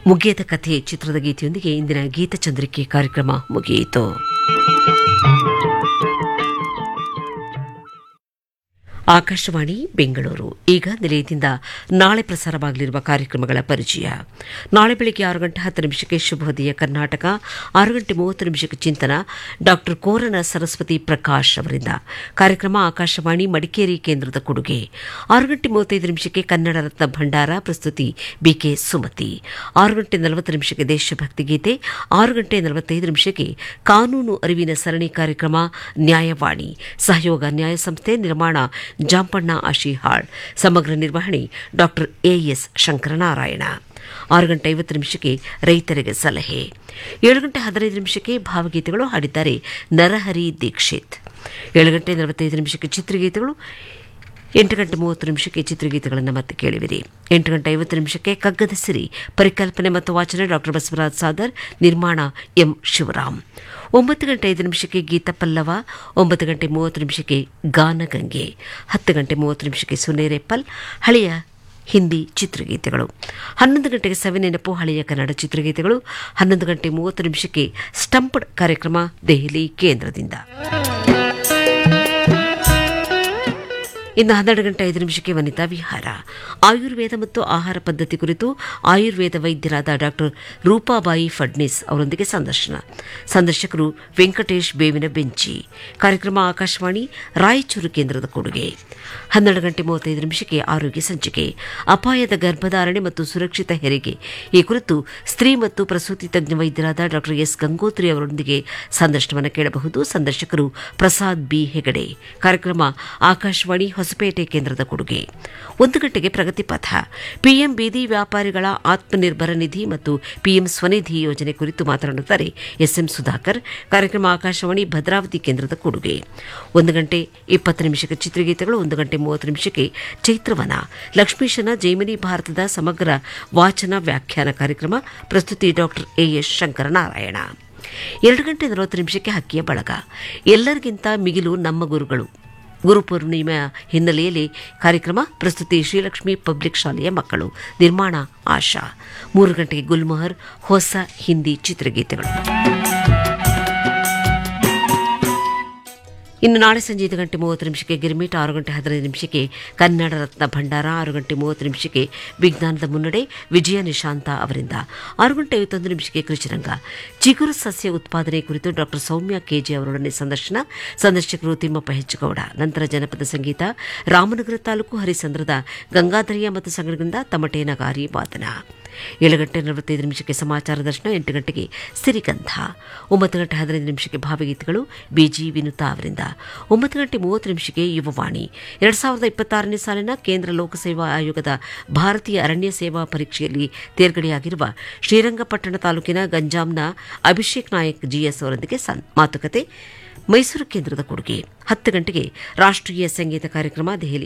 ಮುಗಿಯದ ಕಥೆ ಚಿತ್ರದ ಗೀತೆಯೊಂದಿಗೆ ಇಂದಿನ ಗೀತಚಂದ್ರಿಕೆ ಕಾರ್ಯಕ್ರಮ ಮುಗಿಯಿತು ಆಕಾಶವಾಣಿ ಬೆಂಗಳೂರು ಈಗ ನಿಲಯದಿಂದ ನಾಳೆ ಪ್ರಸಾರವಾಗಲಿರುವ ಕಾರ್ಯಕ್ರಮಗಳ ಪರಿಚಯ ನಾಳೆ ಬೆಳಗ್ಗೆ ಆರು ಗಂಟೆ ಹತ್ತು ನಿಮಿಷಕ್ಕೆ ಶುಭೋದಯ ಕರ್ನಾಟಕ ಆರು ಗಂಟೆ ಮೂವತ್ತು ನಿಮಿಷಕ್ಕೆ ಚಿಂತನ ಡಾಕ್ಟರ್ ಕೋರನ ಸರಸ್ವತಿ ಪ್ರಕಾಶ್ ಅವರಿಂದ ಕಾರ್ಯಕ್ರಮ ಆಕಾಶವಾಣಿ ಮಡಿಕೇರಿ ಕೇಂದ್ರದ ಕೊಡುಗೆ ಆರು ಗಂಟೆ ಮೂವತ್ತೈದು ನಿಮಿಷಕ್ಕೆ ಕನ್ನಡ ರತ್ನ ಭಂಡಾರ ಪ್ರಸ್ತುತಿ ಬಿಕೆ ಸುಮತಿ ಆರು ಗಂಟೆ ನಲವತ್ತು ನಿಮಿಷಕ್ಕೆ ದೇಶಭಕ್ತಿ ಗೀತೆ ಆರು ಗಂಟೆ ನಲವತ್ತೈದು ನಿಮಿಷಕ್ಕೆ ಕಾನೂನು ಅರಿವಿನ ಸರಣಿ ಕಾರ್ಯಕ್ರಮ ನ್ಯಾಯವಾಣಿ ಸಹಯೋಗ ನ್ಯಾಯ ಸಂಸ್ಥೆ ನಿರ್ಮಾಣ ಜಾಂಪಣ್ಣ ಆಶಿಹಾಳ್ ಸಮಗ್ರ ನಿರ್ವಹಣೆ ಡಾಕ್ಟರ್ ಎಎಸ್ ಶಂಕರನಾರಾಯಣ ಆರು ಗಂಟೆ ಐವತ್ತು ನಿಮಿಷಕ್ಕೆ ರೈತರಿಗೆ ಸಲಹೆ ಏಳು ಗಂಟೆ ಹದಿನೈದು ನಿಮಿಷಕ್ಕೆ ಭಾವಗೀತೆಗಳು ಹಾಡಿದ್ದಾರೆ ನರಹರಿ ದೀಕ್ಷಿತ್ ಏಳು ಗಂಟೆ ನಲವತ್ತೈದು ನಿಮಿಷಕ್ಕೆ ಚಿತ್ರಗೀತೆಗಳು ಎಂಟು ಗಂಟೆ ಮೂವತ್ತು ನಿಮಿಷಕ್ಕೆ ಚಿತ್ರಗೀತೆಗಳನ್ನು ಮತ್ತೆ ಕೇಳಿವಿರಿ ಎಂಟು ಗಂಟೆ ಐವತ್ತು ನಿಮಿಷಕ್ಕೆ ಕಗ್ಗದ ಸಿರಿ ಪರಿಕಲ್ಪನೆ ಮತ್ತು ವಾಚನ ಡಾಕ್ಟರ್ ಬಸವರಾಜ್ ಸಾದರ್ ನಿರ್ಮಾಣ ಎಂ ಶಿವರಾಮ್ ಒಂಬತ್ತು ಗಂಟೆ ಐದು ನಿಮಿಷಕ್ಕೆ ಗೀತ ಪಲ್ಲವ ಒಂಬತ್ತು ಗಂಟೆ ಮೂವತ್ತು ನಿಮಿಷಕ್ಕೆ ಗಾನಗಂಗೆ ಹತ್ತು ಗಂಟೆ ಮೂವತ್ತು ನಿಮಿಷಕ್ಕೆ ಸುನೇರೆಪ್ಪಲ್ ಹಳೆಯ ಹಿಂದಿ ಚಿತ್ರಗೀತೆಗಳು ಹನ್ನೊಂದು ಗಂಟೆಗೆ ಸವಿನೆನಪು ಹಳೆಯ ಕನ್ನಡ ಚಿತ್ರಗೀತೆಗಳು ಹನ್ನೊಂದು ಗಂಟೆ ಮೂವತ್ತು ನಿಮಿಷಕ್ಕೆ ಸ್ಟಂಪ್ಡ್ ಕಾರ್ಯಕ್ರಮ ದೆಹಲಿ ಕೇಂದ್ರದಿಂದ ಇನ್ನು ಹನ್ನೆರಡು ಗಂಟೆ ಐದು ನಿಮಿಷಕ್ಕೆ ವನಿತಾ ವಿಹಾರ ಆಯುರ್ವೇದ ಮತ್ತು ಆಹಾರ ಪದ್ಧತಿ ಕುರಿತು ಆಯುರ್ವೇದ ವೈದ್ಯರಾದ ಡಾಕ್ಟರ್ ರೂಪಾಬಾಯಿ ಫಡ್ನಿಸ್ ಅವರೊಂದಿಗೆ ಸಂದರ್ಶನ ಸಂದರ್ಶಕರು ವೆಂಕಟೇಶ್ ಬೇವಿನ ಬೆಂಚಿ ಕಾರ್ಯಕ್ರಮ ಆಕಾಶವಾಣಿ ರಾಯಚೂರು ಕೇಂದ್ರದ ಕೊಡುಗೆ ಹನ್ನೆರಡು ಗಂಟೆ ಮೂವತ್ತೈದು ನಿಮಿಷಕ್ಕೆ ಆರೋಗ್ಯ ಸಂಚಿಕೆ ಅಪಾಯದ ಗರ್ಭಧಾರಣೆ ಮತ್ತು ಸುರಕ್ಷಿತ ಹೆರಿಗೆ ಈ ಕುರಿತು ಸ್ತ್ರೀ ಮತ್ತು ಪ್ರಸೂತಿ ತಜ್ಞ ವೈದ್ಯರಾದ ಡಾಕ್ಟರ್ ಎಸ್ ಗಂಗೋತ್ರಿ ಅವರೊಂದಿಗೆ ಸಂದರ್ಶನವನ್ನು ಕೇಳಬಹುದು ಸಂದರ್ಶಕರು ಪ್ರಸಾದ್ ಬಿ ಹೆಗಡೆ ಕಾರ್ಯಕ್ರಮ ಆಕಾಶವಾಣಿ ಹೊಸಪೇಟೆ ಕೇಂದ್ರದ ಕೊಡುಗೆ ಒಂದು ಗಂಟೆಗೆ ಪ್ರಗತಿ ಪಥ ಪಿಎಂ ಬೀದಿ ವ್ಯಾಪಾರಿಗಳ ಆತ್ಮನಿರ್ಭರ ನಿಧಿ ಮತ್ತು ಪಿಎಂ ಸ್ವನಿಧಿ ಯೋಜನೆ ಕುರಿತು ಮಾತನಾಡುತ್ತಾರೆ ಎಸ್ಎಂ ಸುಧಾಕರ್ ಕಾರ್ಯಕ್ರಮ ಆಕಾಶವಾಣಿ ಭದ್ರಾವತಿ ಕೇಂದ್ರದ ಕೊಡುಗೆ ಒಂದು ಗಂಟೆ ಇಪ್ಪತ್ತು ನಿಮಿಷಕ್ಕೆ ಚಿತ್ರಗೀತೆಗಳು ಒಂದು ಗಂಟೆ ಮೂವತ್ತು ನಿಮಿಷಕ್ಕೆ ಚೈತ್ರವನ ಲಕ್ಷ್ಮೀಶನ ಜೈಮಿನಿ ಭಾರತದ ಸಮಗ್ರ ವಾಚನ ವ್ಯಾಖ್ಯಾನ ಕಾರ್ಯಕ್ರಮ ಪ್ರಸ್ತುತಿ ಡಾಕ್ಟರ್ ಎಎಸ್ ಶಂಕರನಾರಾಯಣ ಎರಡು ಗಂಟೆ ನಲವತ್ತು ನಿಮಿಷಕ್ಕೆ ಹಕ್ಕಿಯ ಬಳಗ ಎಲ್ಲರಿಗಿಂತ ಮಿಗಿಲು ನಮ್ಮ ಗುರುಗಳು ಗುರುಪೂರ್ಣಿಮೆಯ ಹಿನ್ನೆಲೆಯಲ್ಲಿ ಕಾರ್ಯಕ್ರಮ ಪ್ರಸ್ತುತಿ ಶ್ರೀಲಕ್ಷ್ಮಿ ಪಬ್ಲಿಕ್ ಶಾಲೆಯ ಮಕ್ಕಳು ನಿರ್ಮಾಣ ಆಶಾ ಮೂರು ಗಂಟೆಗೆ ಗುಲ್ಮೊಹರ್ ಹೊಸ ಹಿಂದಿ ಚಿತ್ರಗೀತೆಗಳು ಇನ್ನು ನಾಳೆ ಸಂಜೆ ಐದು ಗಂಟೆ ಮೂವತ್ತು ನಿಮಿಷಕ್ಕೆ ಗಿರ್ಮಿಟ್ ಆರು ಗಂಟೆ ಹದಿನೈದು ನಿಮಿಷಕ್ಕೆ ಕನ್ನಡ ರತ್ನ ಭಂಡಾರ ಆರು ಗಂಟೆ ಮೂವತ್ತು ನಿಮಿಷಕ್ಕೆ ವಿಜ್ಞಾನದ ಮುನ್ನಡೆ ವಿಜಯ ನಿಶಾಂತ ಅವರಿಂದ ಆರು ಗಂಟೆ ಐವತ್ತೊಂದು ನಿಮಿಷಕ್ಕೆ ಕೃಷಿರಂಗ ಚಿಗುರು ಸಸ್ಯ ಉತ್ಪಾದನೆ ಕುರಿತು ಡಾಕ್ಟರ್ ಸೌಮ್ಯ ಕೆಜೆ ಅವರೊಡನೆ ಸಂದರ್ಶನ ಸಂದರ್ಶಕರು ತಿಮ್ಮಪ್ಪ ಹೆಚ್ಚುಗೌಡ ನಂತರ ಜನಪದ ಸಂಗೀತ ರಾಮನಗರ ತಾಲೂಕು ಹರಿಸಂದ್ರದ ಗಂಗಾಧರಿಯ ಮತ್ತು ಸಂಘದಿಂದ ತಮಟೆ ನಗಾರಿ ವಾದನ ಏಳು ಗಂಟೆ ನಲವತ್ತೈದು ನಿಮಿಷಕ್ಕೆ ಸಮಾಚಾರ ದರ್ಶನ ಎಂಟು ಗಂಟೆಗೆ ಸಿರಿಗಂಧ ಒಂಬತ್ತು ಗಂಟೆ ಹದಿನೈದು ನಿಮಿಷಕ್ಕೆ ಭಾವಗೀತೆಗಳು ಬಿಜಿ ವಿನುತಾ ಅವರಿಂದ ಒಂಬತ್ತು ಗಂಟೆ ಮೂವತ್ತು ನಿಮಿಷಕ್ಕೆ ಯುವವಾಣಿ ಎರಡು ಸಾವಿರದ ಇಪ್ಪತ್ತಾರನೇ ಸಾಲಿನ ಕೇಂದ್ರ ಲೋಕಸೇವಾ ಆಯೋಗದ ಭಾರತೀಯ ಅರಣ್ಯ ಸೇವಾ ಪರೀಕ್ಷೆಯಲ್ಲಿ ತೇರ್ಗಡೆಯಾಗಿರುವ ಶ್ರೀರಂಗಪಟ್ಟಣ ತಾಲೂಕಿನ ಗಂಜಾಂನ ಅಭಿಷೇಕ್ ನಾಯಕ್ ಜಿಎಸ್ ಅವರೊಂದಿಗೆ ಮಾತುಕತೆ ಮೈಸೂರು ಕೇಂದ್ರದ ಕೊಡುಗೆ ಹತ್ತು ಗಂಟೆಗೆ ರಾಷ್ಟ್ರೀಯ ಸಂಗೀತ ಕಾರ್ಯಕ್ರಮ ದೆಹಲಿ